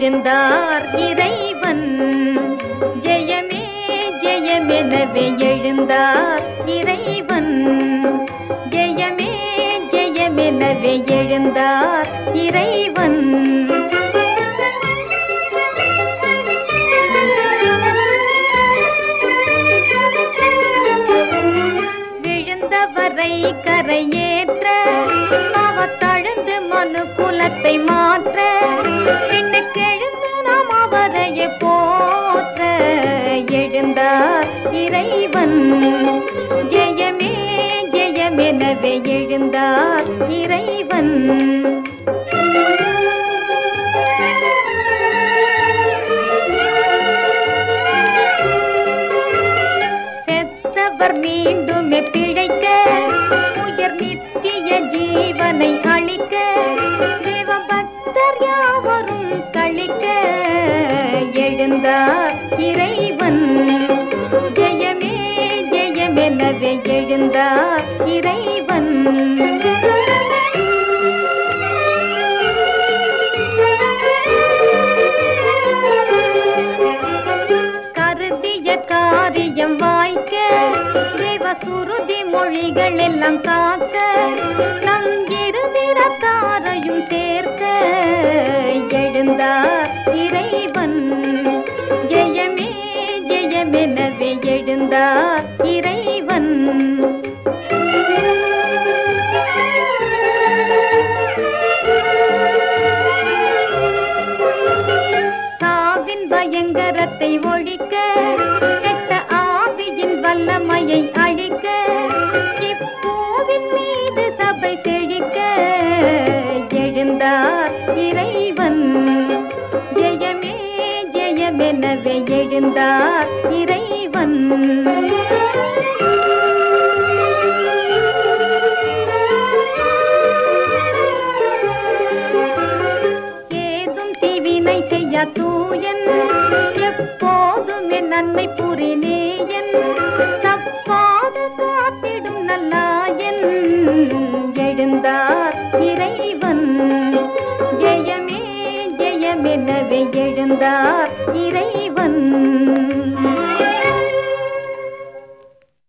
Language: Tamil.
எழுந்தார் இறைவன் ஜெயமே ஜெயமெனவே எழுந்தார் இறைவன் ஜெயமே ஜெயமெனவே எழுந்தார் இறைவன் விழுந்தவரை கரையேற்ற அவத்தழுந்து மனு குலத்தை மாற்ற விண்ணுக்கெழுந்து நாம் அவரையே போற்ற எழுந்தார் இறைவன் ஜெயமே ஜெயமெனவே எழுந்தார் இறைவன் செத்தவர் மீண்டுமே பிழைக்க உயர் நித்திய ஜீவனை அளிக்க தேவபக்தர் யாவரும் கழிக்க எழுந்தார் இறைவன் ஜெயமே ஜெயமெனவே எழுந்தார் இறைவன் கருதிய காரியம் வாய்க்க தேவ சுருதி மொழிகள் எல்லாம் காக்க நம் இருதிரத்தாரையும் சேர்க்க எழுந்தார் இறைவன் ஜெயமே ஜெயமெனவே எழுந்தார் இறைவன் சாவின் பயங்கரத்தை ஒழிக்க கெட்ட ஆவியின் வல்லமையை அழிக்க இப்பூவின் மீது சபை செழிக்க எழுந்தார் இறைவன் ஜெயமே ஜெயமெனவே எழுந்தார் இறைவன் ஏதும் தீவினை செய்ய தூயன் எப்போதுமே நன்மை புரிலேயன் தப்பாது காத்திடும் நல்லாயன் எழுந்தார் இறைவன் ஜெயமே ஜெயமெனவே எழுந்தார்